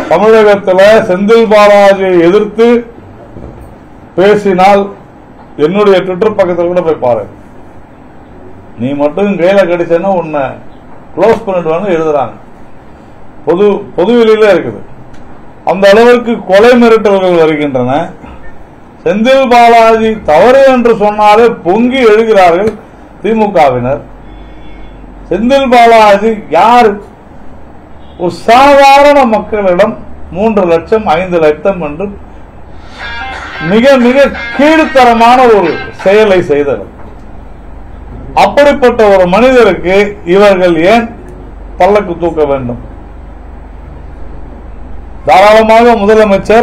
தமிழகத்துல செந்தில் பாலாஜியை எதிர்த்து பேசினால் என்னுடைய ட்விட்டர் பக்கத்தில் கூட போய் பாரு நீ மட்டும் கையில கடிச்சேன்னா உன்னை க்ளோஸ் பண்ணிடுவான்னு எழுதுறாங்க பொது பொதுவெளியில இருக்குது அந்த அளவிற்கு கொலை மிரட்டல்கள் வருகின்றன செந்தில் பாலாஜி தவறு என்று சொன்னாலே பொங்கி எழுகிறார்கள் திமுகவினர் செந்தில் பாலாஜி யார் ஒரு சாதாரண மக்களிடம் மூன்று லட்சம் ஐந்து லட்சம் என்று மிக மிக கீழ்த்தரமான ஒரு செயலை செய்தவர் அப்படிப்பட்ட ஒரு மனிதருக்கு இவர்கள் ஏன் பல்லக்கு தூக்க வேண்டும் தாராளமாக முதலமைச்சர்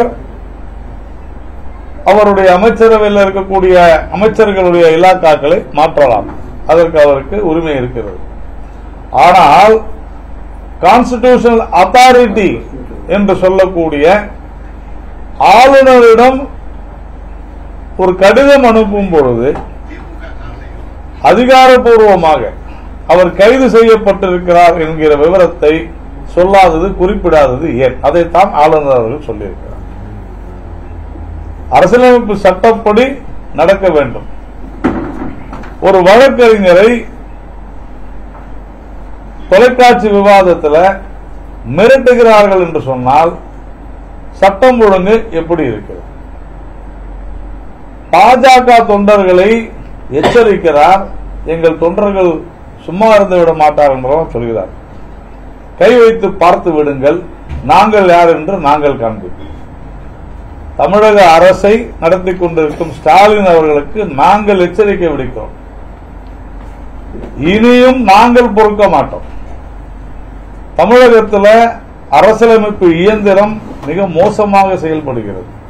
அவருடைய அமைச்சரவையில் இருக்கக்கூடிய அமைச்சர்களுடைய இலாக்காக்களை மாற்றலாம் அதற்கு அவருக்கு உரிமை இருக்கிறது ஆனால் கான்ஸ்டிடியூஷனல் அத்தாரிட்டி என்று சொல்லக்கூடிய ஆளுநரிடம் ஒரு கடிதம் அனுப்பும் பொழுது அதிகாரப்பூர்வமாக அவர் கைது செய்யப்பட்டிருக்கிறார் என்கிற விவரத்தை சொல்லாதது குறிப்பிடாதது ஏன் அதைத்தான் ஆளுநர் அவர்கள் சொல்லியிருக்கிறார் அரசியலமைப்பு சட்டப்படி நடக்க வேண்டும் ஒரு வழக்கறிஞரை தொலைக்காட்சி விவாதத்தில் மிரட்டுகிறார்கள் என்று சொன்னால் சட்டம் ஒழுங்கு எப்படி இருக்கிறது பாஜக தொண்டர்களை எச்சரிக்கிறார் எங்கள் தொண்டர்கள் சும்மா இருந்து விட மாட்டார் என்றெல்லாம் சொல்கிறார் கை வைத்து பார்த்து விடுங்கள் நாங்கள் யார் என்று நாங்கள் காண்பிப்போம் தமிழக அரசை நடத்தி கொண்டிருக்கும் ஸ்டாலின் அவர்களுக்கு நாங்கள் எச்சரிக்கை விடுக்கிறோம் இனியும் நாங்கள் பொறுக்க மாட்டோம் தமிழகத்தில் அரசியலமைப்பு இயந்திரம் மிக மோசமாக செயல்படுகிறது